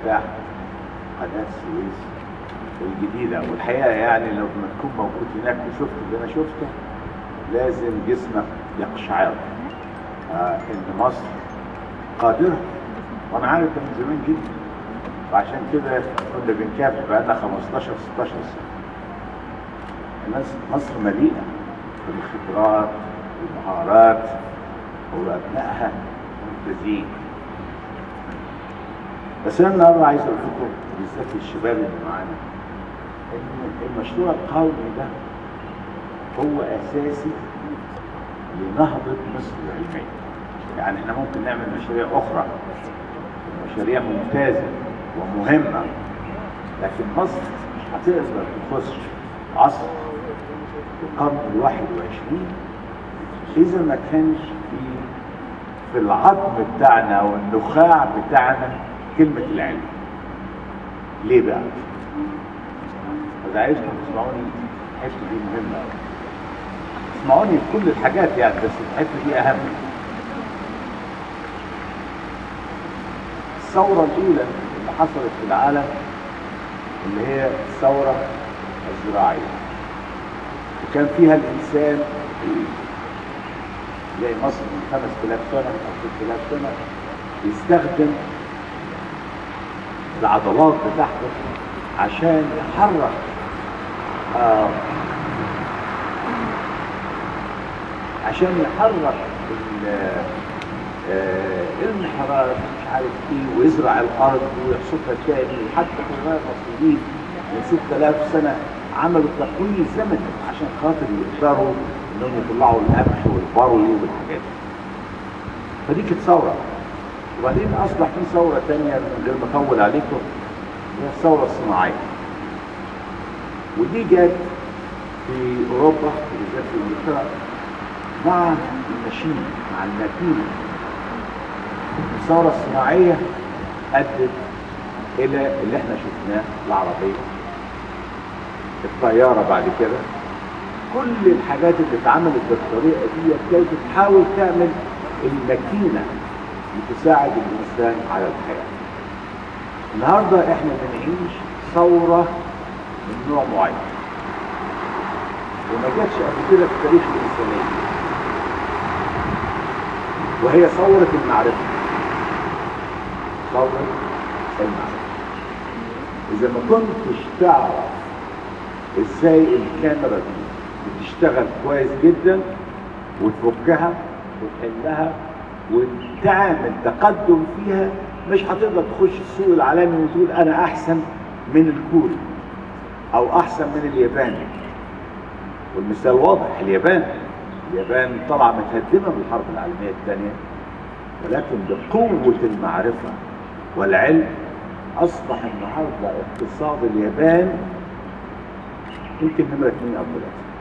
افتتاح قناه السويس الجديده والحقيقه يعني لو ما تكون موجود هناك وشفت اللي انا شفته لازم جسمك يقشعر آه ان مصر قادره وانا عارف ده من زمان جدا وعشان كده كنا بنكافح بقالنا 15 16 سنه الناس مصر مليئه بالخبرات والمهارات وابنائها ممتازين بس انا النهارده عايز اقول لكم بالذات للشباب اللي معانا ان المشروع القومي ده هو اساسي لنهضه مصر العلميه يعني احنا ممكن نعمل مشاريع اخرى مشاريع ممتازه ومهمه لكن مصر مش هتقدر تخش عصر القرن الواحد وعشرين اذا ما كانش في في العظم بتاعنا او النخاع بتاعنا كلمه العلم ليه بقى؟ فاذا عايزكم تسمعوني الحته دي مهمه قوي اسمعوني في كل الحاجات يعني بس الحته دي اهم الثوره الاولى اللي حصلت في العالم اللي هي الثوره الزراعيه وكان فيها الانسان زي مصر من 5000 سنه او 6000 سنه يستخدم العضلات بتاعته عشان يحرك آه عشان يحرك آه الانحراف مش عارف ايه ويزرع الارض ويحصدها تاني وحتى القدماء المصريين من 6000 سنه عملوا التقويم الزمني عشان خاطر يقدروا انهم يطلعوا القمح والبرلي والحاجات دي. فدي كانت ثوره وبعدين اصبح في ثوره ثانيه من غير ما اطول عليكم هي الثوره الصناعيه. ودي جت في اوروبا وبالذات في انجلترا مع الماشين مع الماكينه. الثوره الصناعيه ادت الى اللي احنا شفناه العربيه الطياره بعد كده كل الحاجات اللي اتعملت بالطريقه دي كانت بتحاول تعمل الماكينه اللي تساعد الانسان على الحياه. النهارده احنا بنعيش ثوره من نوع معين. وما جاتش قبل كده في تاريخ الانسانيه. وهي ثوره المعرفه. ثوره المعرفه. اذا ما كنتش تعرف ازاي الكاميرا دي بتشتغل كويس جدا وتفكها وتحلها وتعمل تقدم فيها مش هتقدر تخش السوق العالمي وتقول انا احسن من الكوري او احسن من الياباني والمثال واضح اليابان اليابان طالعه متهدمه بالحرب العالميه الثانيه ولكن بقوه المعرفه والعلم اصبح النهارده اقتصاد اليابان يمكن نمره اثنين او ثلاثه